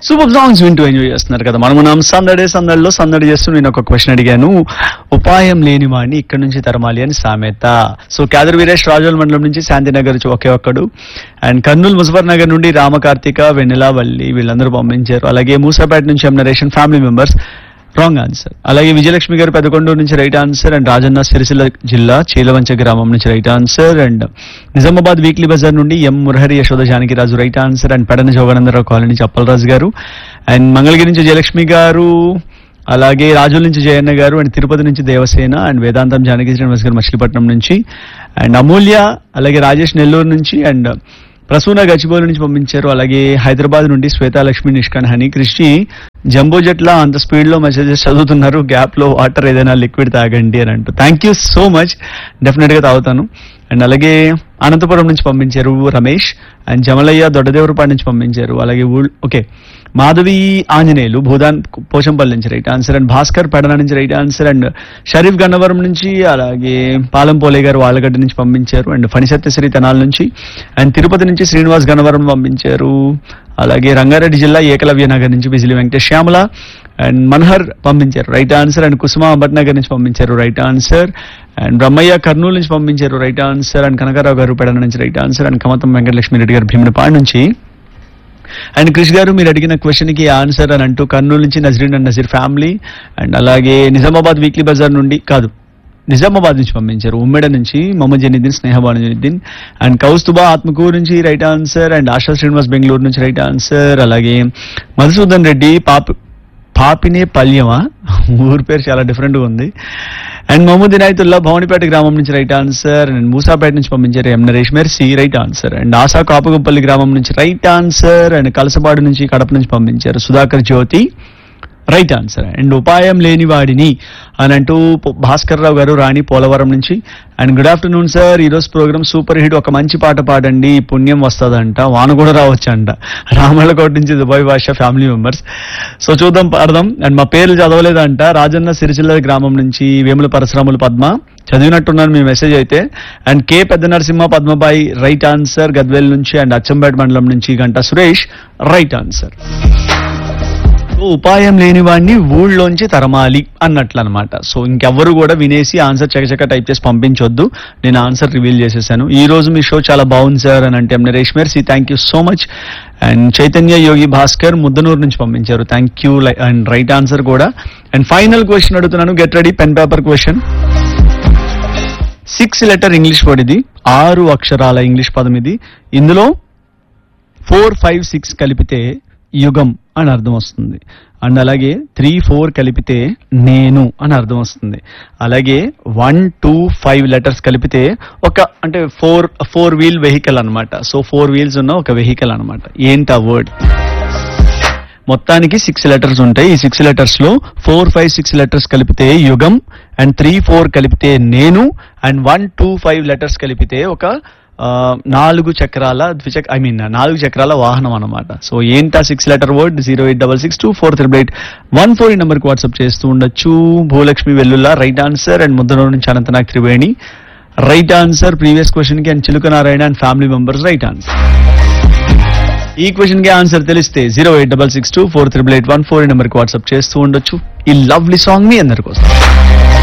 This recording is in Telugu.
సూపర్ సాంగ్స్ వింటూ ఎంజాయ్ చేస్తున్నారు కదా మనం మనం సందడే సందడిలో సందడి చేస్తూ నేను ఒక క్వశ్చన్ అడిగాను ఉపాయం లేని వాడిని ఇక్కడ నుంచి తరమాలి అని సామెత సో కాదర్ వీరేష్ రాజోల్ మండలం నుంచి శాంతినగర్ నుంచి ఒకే ఒక్కడు అండ్ కర్నూలు ముజఫర్ నగర్ నుండి రామకార్తిక వెన్నెల వల్లి వీళ్ళందరూ పంపించారు అలాగే మూసాపేట నుంచి ఎం నరేషన్ ఫ్యామిలీ మెంబర్స్ రాంగ్ ఆన్సర్ అలాగే విజయలక్ష్మి గారు పెదకొండూరు నుంచి right answer and Rajanna Sircilla జిల్లా చీలవంచ గ్రామం నుంచి right answer and Nizamabad weekly బజార్ నుండి M Murahari Yashoda Janakiraju right answer and Pedana Joganandarao colony నుంచి అప్పలరాజు గారు అండ్ మంగళగిరి నుంచి జయలక్ష్మి గారు అలాగే రాజుల నుంచి జయన్న గారు అండ్ తిరుపతి నుంచి దేవసేన అండ్ వేదాంతం జానకి శ్రీనివాస్ గారు మచిలీపట్నం నుంచి అండ్ అమూల్య అలాగే రాజేష్ నెల్లూరు నుంచి అండ్ ప్రసూన గచ్చిబౌలి నుంచి పంపించారు అలాగే హైదరాబాద్ నుండి శ్వేతాలక్ష్మి నిష్కాన్ హనీ కృష్ణి జంబో జట్ల అంత స్పీడ్ లో మెసేజెస్ చదువుతున్నారు గ్యాప్ లో వాటర్ ఏదైనా లిక్విడ్ తాగండి అని అంటూ thank you so much definite గా తాగుతాను అండ్ అలాగే అనంతపురం నుంచి పంపించారు రమేష్ అండ్ జమలయ్య దొడ్డదేవరపాడు నుంచి పంపించారు అలాగే ఊళ్ ఓకే మాధవి ఆంజనేయులు భూదాన్ పోచంపల్లి నుంచి right answer and Bhaskar Pedana నుంచి right answer and Sharif Gannavaram నుంచి అలాగే పాలం పోలే గారు వాళ్ళగడ్డ నుంచి పంపించారు అండ్ ఫణిసత్యశ్రీ తెనాల నుంచి అండ్ తిరుపతి నుంచి శ్రీనివాస్ గన్నవరం పంపించారు అలాగే రంగారెడ్డి జిల్లా ఏకలవ్య నగర్ నుంచి బిజిలి వెంకటేష్ శ్యామల అండ్ మన్హర్ పంపించారు right answer and Kusuma Bhatnagar నుంచి పంపించారు right answer and Brahmaiah Kurnool నుంచి పంపించారు right answer and Kanakarao garu Pedana నుంచి right answer and Kamatham Venkatalakshmi Reddy garu Bheemunipadu నుంచి అండ్ క్రిష్ గారు మీరు అడిగిన క్వశ్చన్ కి ఆన్సర్ అని అంటూ కర్నూలు నుంచి Nazreen and Nazeer family and అలాగే నిజామాబాద్ వీక్లీ బజార్ నుండి కాదు నిజామాబాద్ నుంచి పంపించారు ఉమ్మెడ నుంచి మొహమ్మద్ జనీద్దీన్ స్నేహబాను జనీద్దీన్ అండ్ కౌస్తుబా ఆత్మకూరు నుంచి right answer and Asha Srinivas Bengaluru నుంచి రైట్ ఆన్సర్ అలాగే మధుసూదన్ రెడ్డి పాప పాపినే పల్యమా ఊరి పేరు చాలా డిఫరెంట్ గా ఉంది అండ్ మహమూద్ ఇనాయతుల్లా భవనిపేట గ్రామం నుంచి రైట్ ఆన్సర్ అండ్ మూసాపేట నుంచి పంపించారు M Naresh Mercy right answer and Asha Kapuguppalli గ్రామం నుంచి రైట్ ఆన్సర్ అండ్ కలసపాడు నుంచి కడప నుంచి పంపించారు Sudhakar Jyothi right answer and ఉపాయం లేని వాడిని అని అంటూ పొ- భాస్కర్ రావు గారు రాణి పోలవరం నుంచి అండ్ గుడ్ ఆఫ్టర్నూన్ సార్ ఈ రోజు ప్రోగ్రామ్ సూపర్ హిట్ ఒక మంచి పాట పాడండి పుణ్యం వస్తుందంట వాన కూడా రావచ్చు అంట రామళ్ళకోట నుంచి దుబాయ్ భాష ఫ్యామిలీ మెంబర్స్ సో చూద్దాం పాడదాం అండ్ మా పేర్లు చదవలేదంట రాజన్న సిరిసిల్ల గ్రామం నుంచి వేముల పరశురాములు పద్మ చదివినట్టున్నాను మీ మెసేజ్ అయితే and K Pedda Narasimha Padmabai right answer Gadwal నుంచి అండ్ అచ్చంపేట మండలం నుంచి గంట సురేష్ రైట్ ఆన్సర్ సో ఉపాయం లేని వాడిని ఊళ్ళోంచి తరమాలి అన్నట్లు అనమాట సో ఇంకెవ్వరు కూడా వినేసి ఆన్సర్ చకచక టైప్ చేసి పంపించొద్దు నేను ఆన్సర్ రివీల్ చేసేసాను ఈ రోజు మీ షో చాలా బాగుంది సార్ అని అంటే Naresh Mercy thank you so much and Chaitanya Yogi Bhaskar Muddanur నుంచి పంపించారు thank you and right answer కూడా అండ్ ఫైనల్ క్వశ్చన్ అడుగుతున్నాను get ready pen paper question six letter English word ఇది ఆరు అక్షరాల ఇంగ్లీష్ పదం ఇది ఇందులో ఫోర్ ఫైవ్ సిక్స్ కలిపితే యుగం అని అర్థం వస్తుంది అండ్ అలాగే త్రీ ఫోర్ కలిపితే నేను అని అర్థం వస్తుంది అలాగే వన్ టూ ఫైవ్ లెటర్స్ కలిపితే ఒక అంటే ఫోర్ ఫోర్ వీల్ వెహికల్ అన్నమాట సో ఫోర్ వీల్స్ ఉన్న ఒక వెహికల్ అన్నమాట ఏంటి ఆ వర్డ్ మొత్తానికి సిక్స్ లెటర్స్ ఉంటాయి ఈ సిక్స్ లెటర్స్ లో ఫోర్ ఫైవ్ సిక్స్ లెటర్స్ కలిపితే యుగం అండ్ త్రీ ఫోర్ కలిపితే నేను and one two five letters కలిపితే ఒక ఆ, నాలుగు చక్రాల ద్విచక్ ఐ మీన్ నాలుగు చక్రాల వాహనం అన్నమాట సో ఏంటా six letter word zero eight double six two four triple eight one four ఈ నెంబర్కి వాట్సాప్ చేస్తూ ఉండొచ్చు Bhulakshmi Vellulla right answer and Muddanur నుంచి Anantnag Triveni right answer previous question కి and Chiluka Narayana and family members right answer ఈ క్వశ్చన్ కి ఆన్సర్ తెలిస్తే zero eight double six two four triple eight one four ఈ నెంబర్కి వాట్సాప్ చేస్తూ ఉండొచ్చు ఈ లవ్లీ సాంగ్ మీ అందరి కోసం